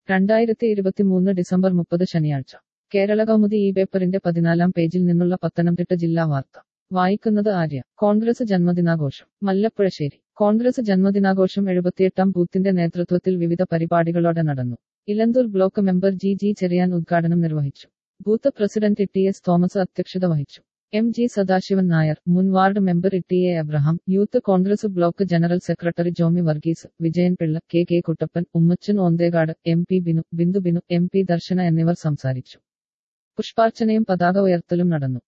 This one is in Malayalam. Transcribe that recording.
രണ്ടായിരത്തി ഇരുപത്തിമൂന്ന് ഡിസംബർ മുപ്പത് ശനിയാഴ്ച കേരള കൗമുദി ഈ പേപ്പറിന്റെ പതിനാലാം പേജിൽ നിന്നുള്ള പത്തനംതിട്ട ജില്ലാ വാർത്ത വായിക്കുന്നത് ആര്യ കോൺഗ്രസ് ജന്മദിനാഘോഷം മല്ലപ്പുഴശ്ശേരി കോൺഗ്രസ് ജന്മദിനാഘോഷം എഴുപത്തിയെട്ടാം ബൂത്തിന്റെ നേതൃത്വത്തിൽ വിവിധ പരിപാടികളോടെ നടന്നു Elanthoor block member G G Cherian ഉദ്ഘാടനം നിർവഹിച്ചു booth president T S Thomas അധ്യക്ഷത വഹിച്ചു എം ജി സദാശിവൻ നായർ മുൻ ward member T A Abraham youth Congress block general secretary Jomy Varghese Vijayan Pillai K K Kuttappan Ummachan Onthekad M P Binu Bindhu Binu M P Darshana എന്നിവർ സംസാരിച്ചു പുഷ്പാർച്ചനയും പതാക ഉയർത്തലും നടന്നു